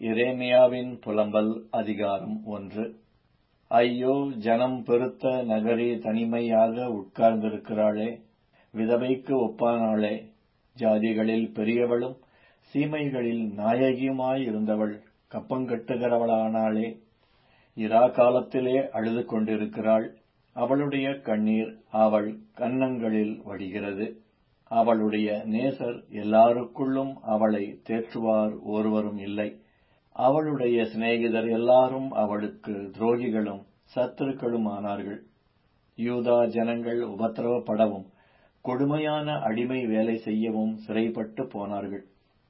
எரேமியாவின் புலம்பல் அதிகாரம் ஒன்று ஐயோ ஜனம் பெருத்த நகரி தனிமையாக உட்கார்ந்திருக்கிறாளே விதவைக்கு ஒப்பானாளே ஜாதிகளில் பெரியவளும் சீமைகளில் நாயகியுமாயிருந்தவள் கப்பங்கட்டுகிறவளானாளே இரா காலத்திலே அழுது கொண்டிருக்கிறாள் அவளுடைய கண்ணீர் அவள் கன்னங்களில் வடிகிறது அவளுடைய நேசர் எல்லாருக்குள்ளும் அவளை தேற்றுவார் ஒருவரும் இல்லை அவளுடைய சிநேகிதர் எல்லாரும் அவளுக்கு துரோகிகளும் சத்துருக்களுமானார்கள் யூதா ஜனங்கள் உபத்திரவப்படவும் கொடுமையான அடிமை வேலை செய்யவும் சிறைப்பட்டு போனார்கள்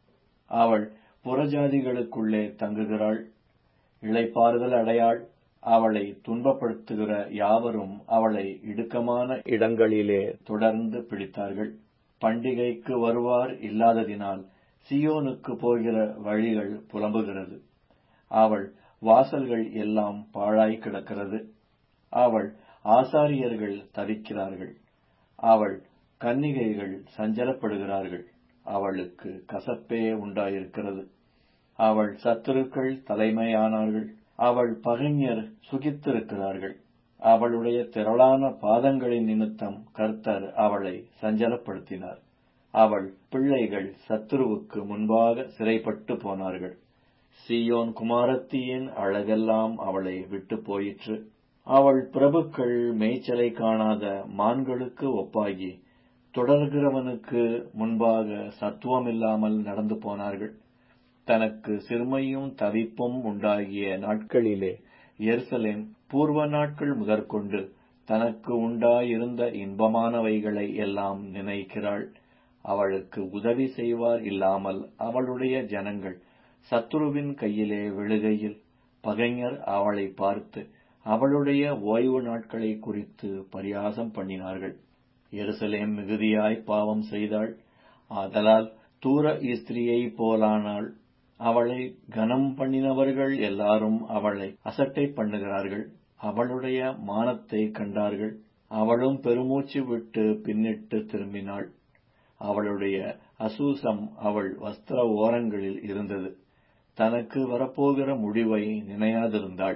அவள் புறஜாதிகளுக்குள்ளே தங்குகிறாள் இளைப்பாறுதல் அடையாள் அவளை துன்பப்படுத்துகிற யாவரும் அவளை இடுக்கமான இடங்களிலே தொடர்ந்து பிடித்தார்கள் பண்டிகைக்கு வருவார் இல்லாததினால் சியோனுக்கு போகிற வழிகள் புலம்புகிறது அவள் வாசல்கள் எல்லாம் பாழாய் கிடக்கிறது அவள் ஆசாரியர்கள் தவிக்கிறார்கள் அவள் கன்னிகைகள் சஞ்சலப்படுகிறார்கள் அவளுக்கு கசப்பே உண்டாயிருக்கிறது அவள் சத்துருக்கள் தலைமையானார்கள் அவள் பகைஞர் சுகித்திருக்கிறார்கள் அவளுடைய திரளான பாதங்களின் நிமித்தம் கர்த்தர் அவளை சஞ்சலப்படுத்தினார் அவள் பிள்ளைகள் சத்துருவுக்கு முன்பாக சிறைப்பட்டு போனார்கள் சியோன் குமாரத்தியின் அழகெல்லாம் அவளை விட்டு போயிற்று அவள் பிரபுக்கள் மேய்ச்சலை காணாத மான்களுக்கு ஒப்பாகி தொடர்கிறவனுக்கு முன்பாக சத்துவமில்லாமல் நடந்து போனார்கள் தனக்கு சிறுமையும் தவிப்பும் உண்டாகிய நாட்களிலே எருசலேம் பூர்வ நாட்கள் முதற்கொண்டு தனக்கு உண்டாயிருந்த இன்பமானவைகளை எல்லாம் நினைக்கிறாள் அவளுக்கு உதவி செய்வார் இல்லாமல் அவளுடைய ஜனங்கள் சத்துருவின் கையிலே விழுகையில் பகைஞர் அவளை பார்த்து அவளுடைய ஓய்வு நாட்களை குறித்து பரியாசம் பண்ணினார்கள் எருசலேம் மிகுதியாய் பாவம் செய்தாள் ஆதலால் தூர இஸ்திரியை போலானாள் அவளை கனம் பண்ணினவர்கள் எல்லாரும் அவளை அசட்டை பண்ணுகிறார்கள் அவளுடைய மானத்தை கண்டார்கள் அவளும் பெருமூச்சு விட்டு பின்னிட்டு திரும்பினாள் அவளுடைய அசூசம் அவள் வஸ்திர ஓரங்களில் இருந்தது தனக்கு வரப்போகிற முடிவை நினையாதிருந்தாள்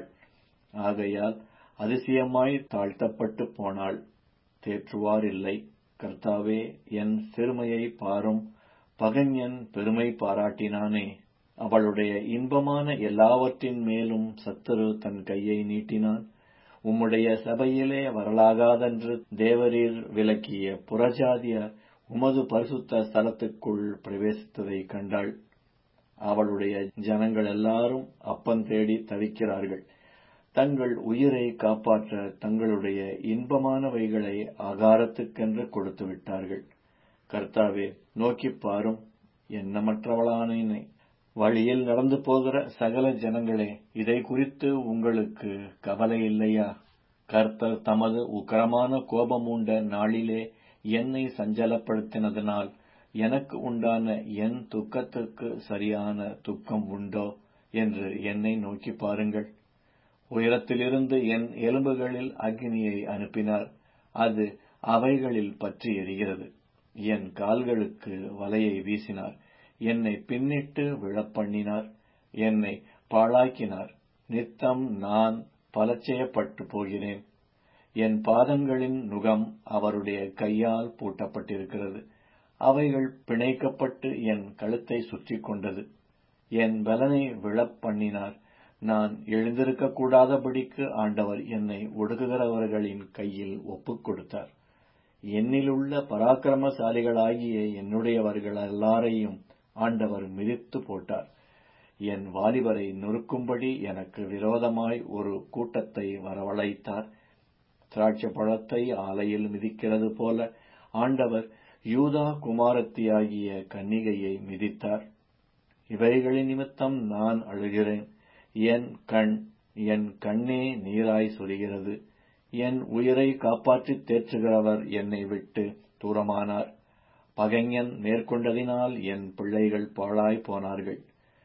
ஆகையால் அதிசயமாய் தாழ்த்தப்பட்டு போனாள் தேற்றுவார் இல்லை கர்த்தாவே என் சிறுமையை பாரும் பகஞன் பெருமை பாராட்டினானே அவளுடைய இன்பமான எல்லாவற்றின் மேலும் சத்துரு தன் கையை நீட்டினான் உம்முடைய சபையிலே வரலாகாதென்று தேவரீர் விலக்கிய புறஜாதியார் உமது பரிசுத்த ஸ்தலத்துக்குள் பிரவேசித்ததை கண்டாள் அவளுடைய ஜனங்கள் எல்லாரும் அப்பன் தேடி தவிக்கிறார்கள் தங்கள் உயிரை காப்பாற்ற தங்களுடைய இன்பமானவைகளை ஆகாரத்துக்கென்று கொடுத்து விட்டார்கள் கர்த்தாவே நோக்கிப் பாரும் எண்ணமற்றவளானேனே வழியில் நடந்து போகிற சகல ஜனங்களே இதை குறித்து உங்களுக்கு கவலை இல்லையா கர்த்தர் தமது உக்கரமான கோபமூண்ட நாளிலே என்னை சஞ்சலப்படுத்தினதனால் எனக்கு உண்டான என் துக்கத்திற்கு சரியான துக்கம் உண்டோ என்று என்னை நோக்கி பாருங்கள் உயரத்திலிருந்து என் எலும்புகளில் அக்னியை அனுப்பினார் அது அவைகளில் பற்றி எரிகிறது என் கால்களுக்கு வலையை வீசினார் என்னை பின்னிட்டு விழப்பண்ணினார் என்னை பாழாக்கினார் நித்தம் நான் பலச்செயப்பட்டு போகிறேன் என் பாதங்களின் நுகம் அவருடைய கையால் பூட்டப்பட்டிருக்கிறது அவைகள் பிணைக்கப்பட்டு என் கழுத்தை சுற்றி கொண்டது என் பலனை விழப் பண்ணினார் நான் எழுந்திருக்க கூடாதபடிக்கு ஆண்டவர் என்னை ஒடுக்குகிறவர்களின் கையில் ஒப்புக் கொடுத்தார் என்னிலுள்ள பராக்கிரமசாலிகளாகிய என்னுடையவர்கள் எல்லாரையும் ஆண்டவர் மிதித்து போட்டார் என் வாலிபரை நொறுக்கும்படி எனக்கு விரோதமாய் ஒரு கூட்டத்தை வரவழைத்தார் திராட்சை பழத்தை ஆலையில் மிதிக்கிறது போல ஆண்டவர் யூதா குமாரத்தியாகிய கன்னிகையை மிதித்தார் இவைகளின் நிமித்தம் நான் அழுகிறேன் என் கண் என் கண்ணே நீராய் சொரிகிறது என் உயிரை காப்பாற்றித் தேற்றுகிறவர் என்னை விட்டு தூரமானார் பகைஞன் மேற்கொண்டதினால் என் பிள்ளைகள் பாழாய் போனார்கள்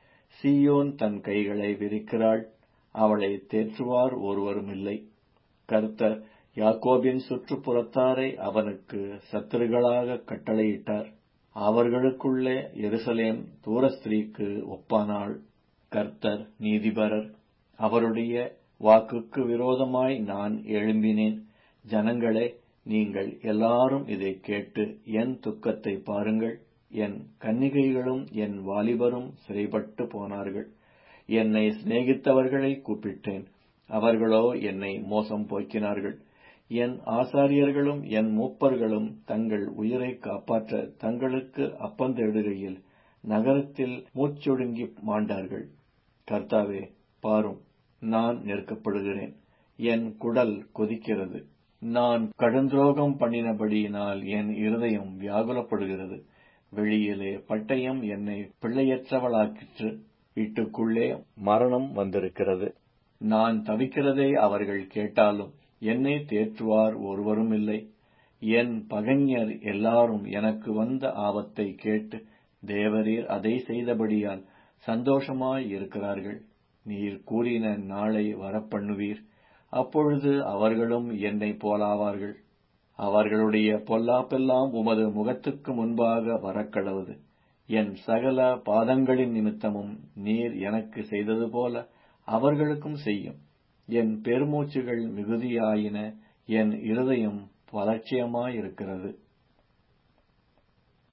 சீயோன் தன் கைகளை விரிக்கிறாள் அவளை தேற்றுவார் ஒருவரும் இல்லை கர்த்தர் யாக்கோபின் சுற்றுப்புறத்தாரை அவனுக்கு சத்துருகளாக கட்டளையிட்டார் அவர்களுக்குள்ளே எருசலேம் தூரஸ்திரீக்கு ஒப்பானாள் கர்த்தர் நீதிபரர் அவருடைய வாக்குக்கு விரோதமாய் நான் எழும்பினேன் ஜனங்களே நீங்கள் எல்லாரும் இதை கேட்டு என் துக்கத்தை பாருங்கள் என் கன்னிகைகளும் என் வாலிபரும் சிறைப்பட்டு போனார்கள் என்னை சிநேகித்தவர்களை கூப்பிட்டேன் அவர்களோ என்னை மோசம் போக்கினார்கள் என் ஆசாரியர்களும் என் மூப்பர்களும் தங்கள் உயிரை காப்பாற்ற தங்களுக்கு அப்பந்தேடுகையில் நகரத்தில் மூச்சொடுங்கி மாண்டார்கள் கர்த்தாவே பாரும் நான் நெருக்கப்படுகிறேன் என் குடல் கொதிக்கிறது நான் கடுந்துரோகம் பண்ணினபடியினால் என் இருதயம் வியாகுலப்படுகிறது வெளியிலே பட்டயம் என்னை பிள்ளையற்றவளாக்கிற்று வீட்டுக்குள்ளே மரணம் வந்திருக்கிறது நான் தவிக்கிறதை அவர்கள் கேட்டாலும் என்னை தேற்றுவார் ஒருவரும் இல்லை என் பகைஞர் எல்லாரும் எனக்கு வந்த ஆபத்தை கேட்டு தேவரீர் அதை செய்தபடியால் சந்தோஷமாய் இருக்கிறார்கள் நீர் கூறின நாளை வரப்பண்ணுவீர் அப்பொழுது அவர்களும் என்னை போலாவார்கள் அவர்களுடைய பொல்லாப்பெல்லாம் உமது முகத்துக்கு முன்பாக வரக்கடவுது என் சகல பாதங்களின் நிமித்தமும் நீர் எனக்கு செய்தது போல அவர்களுக்கும் செய்யும் என் பெருமூச்சுகள் மிகுதியாயின என் இருதயம் பலட்சியமாயிருக்கிறது